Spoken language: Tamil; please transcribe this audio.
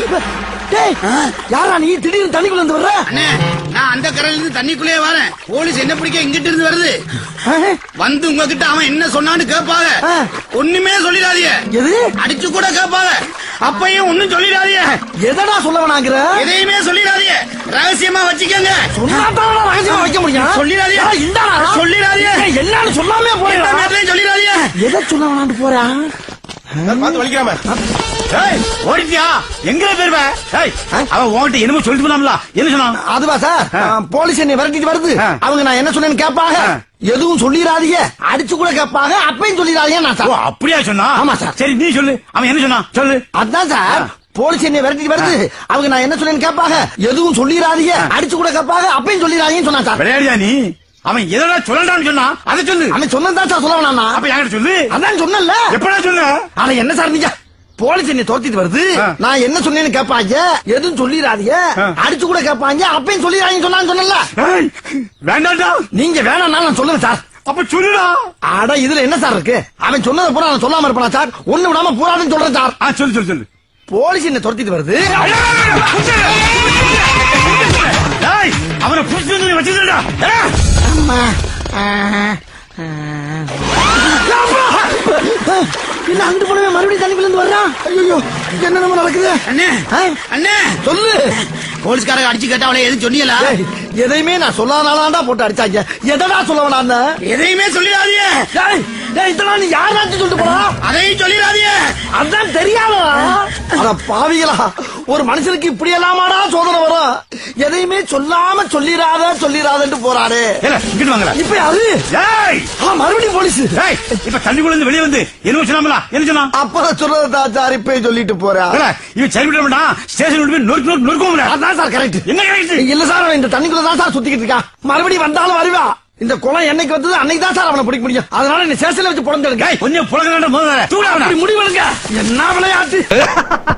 டேய் யாரா நீ திடீர்னு தண்ணிக்குள்ள இருந்து வர்ற அண்ணே நான் அந்த கரையில இருந்து தண்ணிக்குள்ளே வரேன் போலீஸ் என்ன பிடிக்க இங்கிட்டு இருந்து வருது ஆ? வந்து உங்ககிட்ட அவன் என்ன சொன்னான்னு கேட்பாங்க ஆ. ஒண்ணுமே சொல்லிடாதீங்க எது அடிச்சு கூட கேட்பாங்க அப்பையும் ஒண்ணும் சொல்லிடாதீங்க எதடா சொல்ல வேணாங்கிற எதையுமே சொல்லிடாதீங்க ரகசியமா வச்சுக்கோங்க சொன்னாதான் ரகசியமா வைக்க முடியும் சொல்லிடாதீங்க. ஏடா, இந்தாடா. சொல்லிடாதீங்க. ஏய், என்னன்னு சொல்லாமே எந்த போறேன் நேரத்துலயும் சொல்லிடாதீங்க எதை சொல்ல வேணான்னு போறான் பார்த்து வலிக்காம ஏய் ஓடிட்டியா எங்க போயிருவ ஏய் அவன் உன்கிட்ட என்னமோ சொல்லிட்டு போனாம்ல என்ன சொன்னான் அதுவா சார் ஆ. ஆ, போலீஸ் என்னை விரட்டிட்டு வருது ஆ. அவங்க நான் என்ன சொன்னேன்னு கேட்பாங்க ஆ. எதுவும் சொல்லிடாதீங்க அடிச்சு கூட கேட்பாங்க அப்பையும் சொல்லிடாதீங்க நான் ஓ சார் அப்படியா சொன்னா ஆமா, சார். சரி நீ சொல்லு அவன் என்ன சொன்னான் சொல்லு அதான் சார் போலீஸ் என்னை விரட்டிட்டு வருது அவங்க நான் என்ன சொன்னேன்னு கேட்பாங்க எதுவும் சொல்லிடாதீங்க அடிச்சு கூட கேட்பாங்க அப்பையும் சொல்லிடாதீங்கன்னு சொன்னான் சார் விளையாடியா நீ அவன் எதனா சொல்லலாம்னு சொன்னா அதை சொல்லு அவன் சொன்னதான் சார் சொல்ல வேணாம் அப்ப என்கிட்ட சொல்லு அதான் சொன்னல எப்படா சொல்லு ஆனா என்ன சார் நீங்க போலீஸ் என்னை துரத்திட்டு வருது ஆ. நான் என்ன சொன்னேன்னு கேட்பாங்க எதுவும் சொல்லிடாதீங்க ஆ. அடிச்சு கூட கேட்பாங்க அப்பயும் சொல்லிடாதீங்க சொன்னான்னு சொன்னல ஏய், வேண்டாம்டா நீங்க வேணாம்னா நான் சொல்லுவேன் சார் அப்ப சொல்லுடா அட இதுல என்ன சார் இருக்கு அவன் சொன்னதை பூரா நான் சொல்லாம இருப்பானா சார் ஒண்ணு விடாம பூரான்னு சொல்றேன் சார் ஆ சொல்லு சொல்லு சொல்லு போலீஸ் என்ன துரத்திட்டு வருது ஏய், அவனை புடிச்சு வச்சுடா அம்மா. ஆ, ஆ. என்ன அங்கிட்டு போனவே மறுபடியும் தண்ணிக்குள்ள இருந்து வர்றான் ஐயோ என்ன நம்ம நடக்குது அண்ணே ஆ? அண்ணே சொல்லு போலீஸ்காரங்க அடிச்சு கேட்டா அவளை எதுவும் சொன்னீங்களா ஏய், எதையுமே நான் சொல்லாதானாடா போட்டு அடிச்சாங்க எதடா சொல்ல வேணாம் எதையுமே சொல்லிடாதீங்க டேய் டேய் இதெல்லாம் நீ யாராச்சும் சொல்லிட்டு போறா அதையும் சொல்லிடாதீங்க அதான் தெரியாதா அட பாவிகளா ஒரு மனுஷனுக்கு இப்படி எல்லாமாடா சோதனை வரும் எதையுமே சொல்லாம சொல்லிராத சொல்லிராதன்ட்டு போறாரு ஏல இங்கிட்டு வாங்கல இப்ப அது ஏய் ஆ, மறுபடியும் போலீஸ் ஏய் இப்ப தண்ணிக்குள்ள இருந்து வெளியே வந்து என்ன சொன்னாமல என்ன சொன்னான் அப்புறம் சொல்றதா சார் இப்ப சொல்லிட்டு போறா ஏல, இவன் சரி விட மாட்டான் ஸ்டேஷன் போய் நொறுக்கு நொறுக்கு நொறுக்குவோம்ல அதான் சார் கரெக்ட் என்ன கிடையாது இல்ல சார் அவன் இந்த தண்ணிக்குள்ள தான் சார் சுத்திக்கிட்டு இருக்கான் மறுபடியும் வந்தாலும் வருவா இந்த குளம் என்னைக்கு வந்தது அன்னைக்கு தான் சார் அவனை பிடிக்க முடியும் அதனால என்ன சேசல வச்சு புடந்தெடுங்க கொஞ்சம் புலக முதல்ல தூட அப்படி முடிவெடுங்க என்ன விளையாட்டு